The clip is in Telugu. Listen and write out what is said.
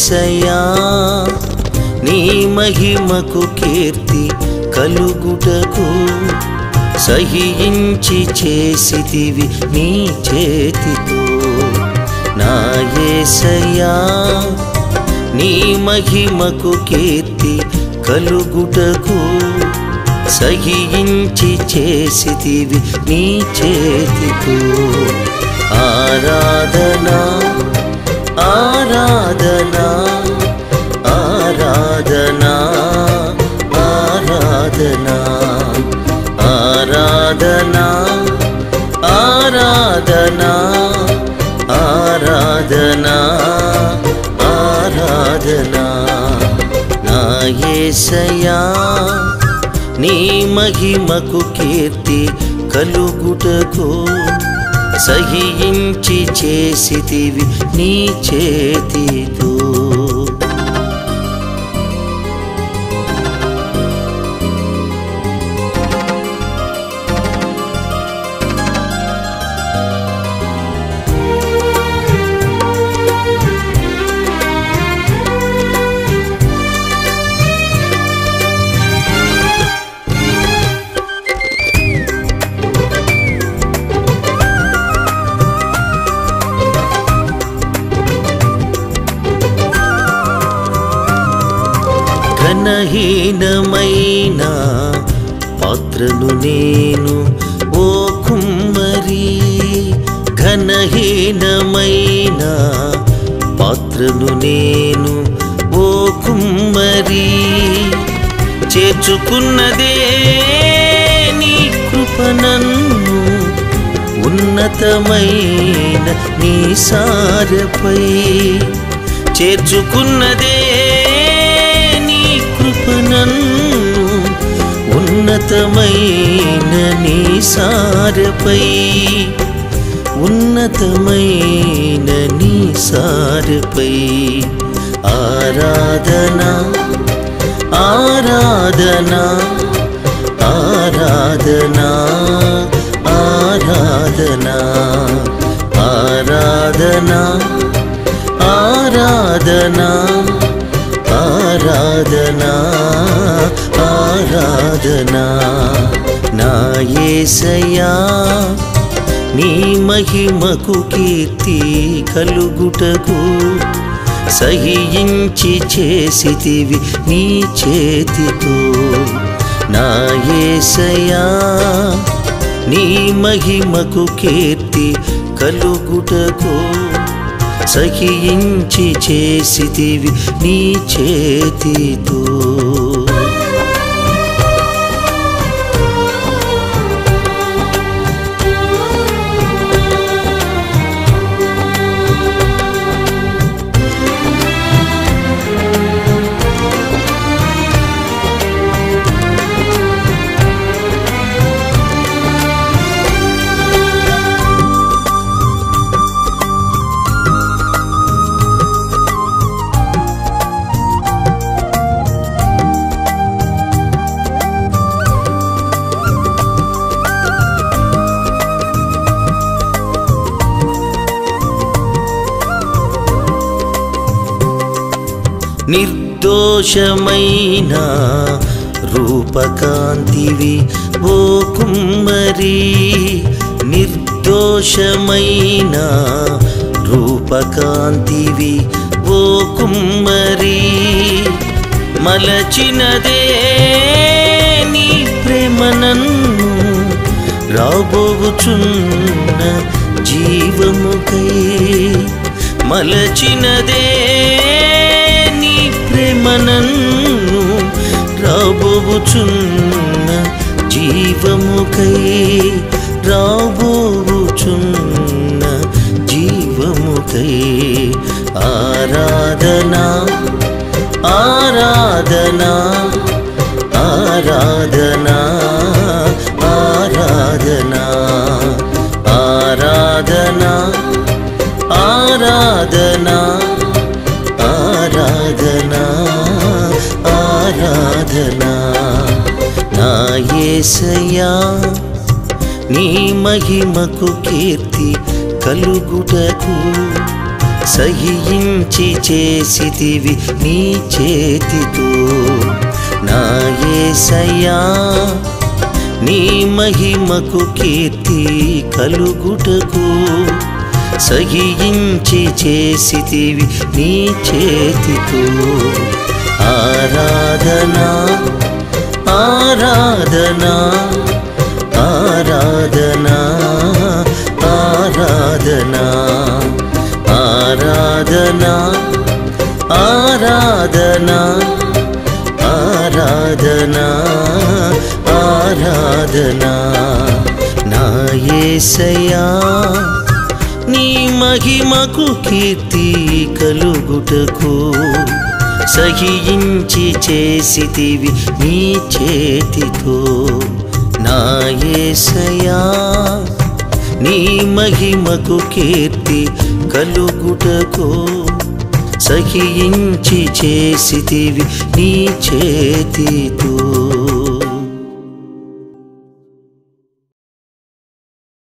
ఏసయ్యా నీ మహిమకు కీర్తి కలుగుటకు సహించి చేసితివి నీ చేతితో నా ఏసయ్యా నీ మహిమకు కీర్తి కలుగుటకు సహించి చేసితివి నీ చేతితో ఆరాధనా ఆరాధనా ఆరాధనా ఆరాధనా ఆరాధనా ఆరాధనా ఆరాధనా ఆరాధనా నా యేసయ్యా నీ మహిమకు కీర్తి కలుగుటకు సహించి చేసితివి నీ చేతితో ఘనహీనమైన పాత్రను నేను ఓ కుమ్మరి ఘనహీనమైన పాత్రను నేను ఓ కుమ్మరి చేర్చుకున్నదే నీ కృపనన్ను ఉన్నతమైన నీ సారపై చేర్చుకున్నదే నీ కృపనన్ను ఉన్నతమైన నీ సారపై ఉన్నతమైన నీ సారపై ఆరాధనా ఆరాధనా ఆరాధనా ఆరాధనా ఆరాధనా ఆరాధనా ఆరాధనా ఆరాధనా నా యేసయ్యా నీ మహిమకు కీర్తి కలుగుటకు సహించి చేసితివి నీ చేతితో నా యేసయ్యా నీ మహిమకు కీర్తి కలుగుటకు సహించి చేసితివి నీ చేతితో నిర్దోషమైన రూపకాంతివి ఓ కుమ్మరి నిర్దోషమైన రూపకాంతివి ఓ కుమ్మరి మలచినదే నీ ప్రేమనన్ను రాబోచున్న జీవముకై మలచినదే నీ ప్రేమనన్ను రాబోచున్న జీవముకై రాబోచున్న జీవముకై ఆరాధనా ఆరాధనా ఆరాధనా ఆరాధనా ఆరాధనా ఆరాధనా ఆరాధనా ఆరాధనా నా యేసయ్యా నీ మహిమకు కీర్తి కలుగుటకు సహించి చేసితివి నీ చేతితో నా యేసయ్యా నీ మహిమకు కీర్తి కలుగుటకు సహించి చేసితివి నీ చేతితో ఆరాధనా ఆరాధనా ఆరాధనా ఆరాధనా ఆరాధనా ఆరాధనా ఆరాధనా ఆరాధనా నా యేసయ్యా నీ మహిమకు కీర్తి కలుగుటకు సహించి చేసితివి నీ చేతితో నా యేసయ్యా నీ మహిమకు కీర్తి కలుగుటకు సహించి చేసితివి నీ చేతితో